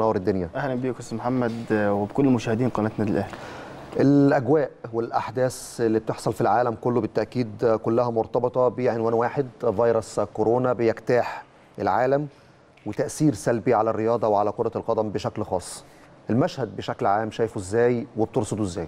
منور الدنيا اهلا بيك يا استاذ محمد آه، وبكل مشاهدين قناه نادي الاهلي الاجواء والاحداث اللي بتحصل في العالم كله بالتاكيد كلها مرتبطه بعنوان واحد فيروس كورونا بيجتاح العالم وتاثير سلبي على الرياضه وعلى كره القدم بشكل خاص المشهد بشكل عام شايفه ازاي وبترصده ازاي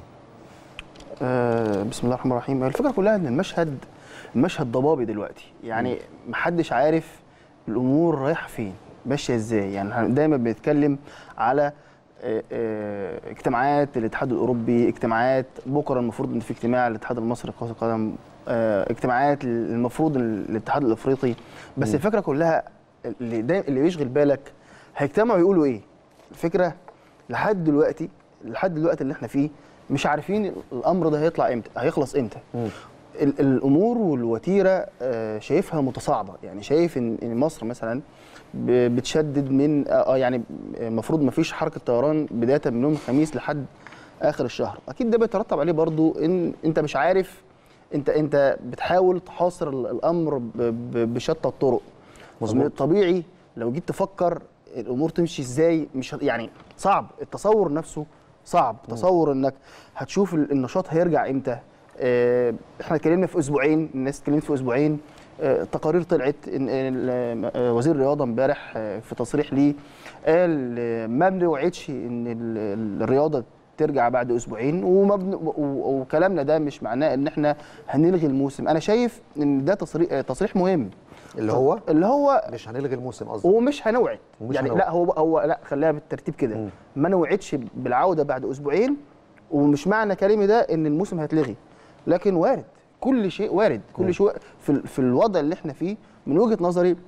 آه، بسم الله الرحمن الرحيم الفكره كلها ان المشهد المشهد ضبابي دلوقتي يعني محدش عارف الامور رايحه فين ماشيه ازاي يعني احنا دايما بنتكلم على آه، آه، اجتماعات الاتحاد الاوروبي اجتماعات بكره المفروض ان في اجتماع الاتحاد المصري لكره القدم آه، اجتماعات المفروض الاتحاد الافريقي بس الفكره كلها اللي دايما اللي بيشغل بالك هيجتمعوا يقولوا ايه الفكره لحد دلوقتي لحد دلوقتي اللي احنا فيه مش عارفين الامر ده هيطلع امتى هيخلص امتى ال- الامور والوتيره آه، شايفها متصاعده يعني شايف ان إن مصر مثلا ب- بتشدد من اه آه، يعني المفروض ما فيش حركه طيران بدايه من يوم الخميس لحد اخر الشهر اكيد ده بيترتب عليه برضو ان انت مش عارف انت انت بتحاول تحاصر ال- الامر ب- ب- بشتى الطرق مظبوط. من الطبيعي لو جيت تفكر الامور تمشي ازاي مش هت- يعني صعب التصور نفسه صعب تصور انك هتشوف ال- النشاط هيرجع امتى آه، احنا اتكلمنا في اسبوعين الناس اتكلمت في اسبوعين آه، تقارير طلعت ان إن- آه، وزير الرياضه امبارح آه، في تصريح ليه قال آه، ما بنوعدش ان ال- ال- الرياضه ترجع بعد اسبوعين وما بن... و- و- وكلامنا ده مش معناه ان احنا هنلغي الموسم انا شايف ان ده تصريح آه، تصريح مهم اللي هو اللي هو مش هنلغي الموسم قصدي ومش هنوعد ومش يعني هنوعد. لا هو هو لا خليها بالترتيب كده مم. ما نوعدش بالعوده بعد اسبوعين ومش معنى كلامي ده ان الموسم هيتلغي لكن وارد كل شيء وارد كل شيء في ال- في الوضع اللي احنا فيه من وجهه نظري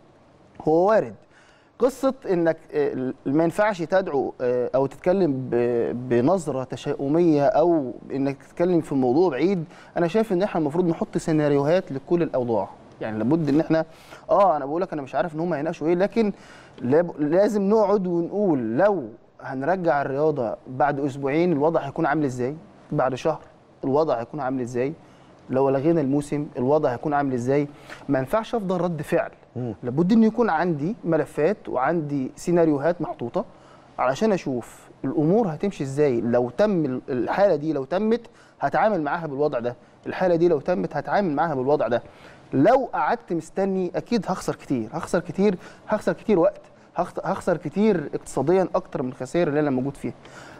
هو وارد قصه انك آه، ما ينفعش تدعو آه، او تتكلم ب- بنظره تشاؤميه او انك تتكلم في موضوع بعيد انا شايف ان احنا المفروض نحط سيناريوهات لكل الاوضاع يعني لابد ان احنا اه انا بقول لك انا مش عارف ان هم هيناقشوا ايه لكن لاب- لازم نقعد ونقول لو هنرجع الرياضه بعد اسبوعين الوضع هيكون عامل ازاي بعد شهر الوضع هيكون عامل ازاي لو لغينا الموسم الوضع هيكون عامل ازاي ما ينفعش افضل رد فعل لابد ان يكون عندي ملفات وعندي سيناريوهات محطوطه علشان اشوف الامور هتمشي ازاي لو تم ال- الحاله دي لو تمت هتعامل معاها بالوضع ده الحاله دي لو تمت هتعامل معاها بالوضع ده لو قعدت مستني اكيد هخسر كتير هخسر كتير هخسر كتير وقت هخت- هخسر كتير اقتصاديا اكتر من الخسائر اللي انا موجود فيها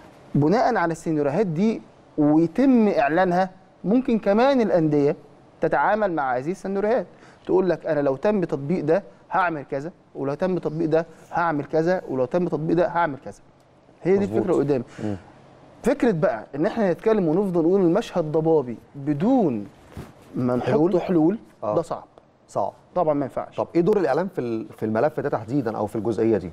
بناء على السيناريوهات دي ويتم اعلانها ممكن كمان الانديه تتعامل مع هذه السيناريوهات تقول لك انا لو تم تطبيق ده هعمل كذا ولو تم تطبيق ده هعمل كذا ولو تم تطبيق ده هعمل كذا هي دي مظبوط. الفكره قدامي فكره بقى ان احنا نتكلم ونفضل نقول المشهد ضبابي بدون ما نحط حلول؟ حلول آه. ده صعب صعب طبعا ما ينفعش طب ايه دور الاعلام في ال- في الملف ده تحديدا او في الجزئيه دي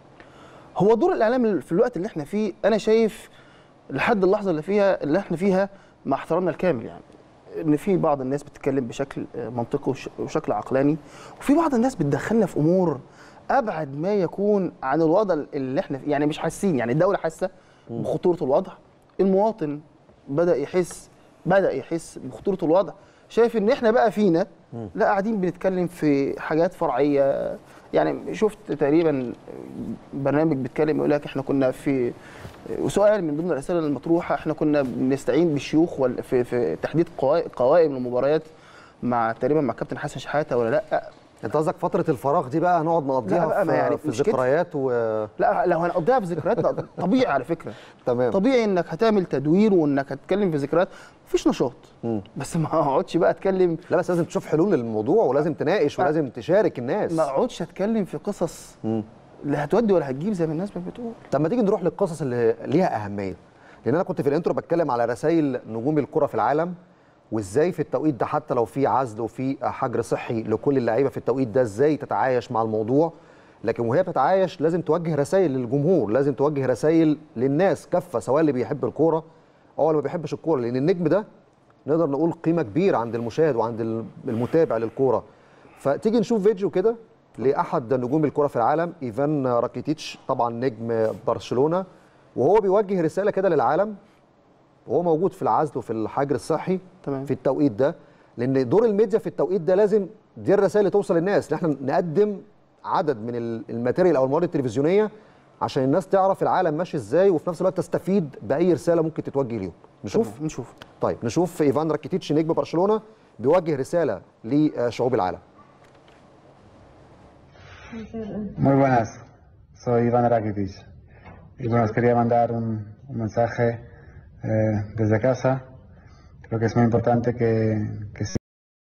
هو دور الاعلام في الوقت اللي احنا فيه انا شايف لحد اللحظه اللي فيها اللي احنا فيها مع احترامنا الكامل يعني ان في بعض الناس بتتكلم بشكل آه، منطقي وش- وشكل عقلاني وفي بعض الناس بتدخلنا في امور ابعد ما يكون عن الوضع اللي احنا فيه يعني مش حاسين يعني الدوله حاسه بخطوره الوضع المواطن بدا يحس بدا يحس بخطوره الوضع شايف ان احنا بقى فينا لا قاعدين بنتكلم في حاجات فرعيه يعني شفت تقريبا برنامج بيتكلم يقول لك احنا كنا في وسؤال من ضمن الاسئله المطروحه احنا كنا بنستعين بالشيوخ وال- في في تحديد قوا- قوائم المباريات مع تقريبا مع كابتن حسن شحاته ولا لا انت قصدك فتره الفراغ دي بقى هنقعد نقضيها بقى، ما في, يعني في مش كده. ذكريات و لا لو هنقضيها في ذكريات لا، طبيعي على فكره تمام طبيعي انك هتعمل تدوير وانك هتتكلم في ذكريات مفيش نشاط مم. بس ما اقعدش بقى اتكلم لا بس لازم تشوف حلول للموضوع ولازم تناقش ولازم تشارك الناس ما اقعدش اتكلم في قصص مم. لا هتودي ولا هتجيب زي ما الناس ما بتقول طب ما تيجي نروح للقصص اللي ليها اهميه لان انا كنت في الانترو بتكلم على رسائل نجوم الكره في العالم وازاي في التوقيت ده حتى لو في عزل وفي حجر صحي لكل اللعيبه في التوقيت ده ازاي تتعايش مع الموضوع لكن وهي بتتعايش لازم توجه رسائل للجمهور لازم توجه رسائل للناس كافه سواء اللي بيحب الكوره او اللي ما بيحبش الكوره لان النجم ده نقدر نقول قيمه كبيره عند المشاهد وعند المتابع للكوره فتيجي نشوف فيديو كده لاحد نجوم الكره في العالم ايفان راكيتيتش طبعا نجم برشلونه وهو بيوجه رساله كده للعالم وهو موجود في العزل وفي الحجر الصحي تمام. في التوقيت ده لان دور الميديا في التوقيت ده لازم دي الرسائل اللي توصل للناس ان احنا نقدم عدد من ال- الماتيريال او المواد التلفزيونيه عشان الناس تعرف العالم ماشي ازاي وفي نفس الوقت تستفيد باي رساله ممكن تتوجه ليهم نشوف نشوف طيب نشوف ايفان راكيتيتش نجم برشلونه بيوجه رساله لشعوب العالم Muy buenas, soy Iván Rakitic. Y bueno, os quería mandar un, un mensaje eh, desde casa. Creo que es muy importante que, que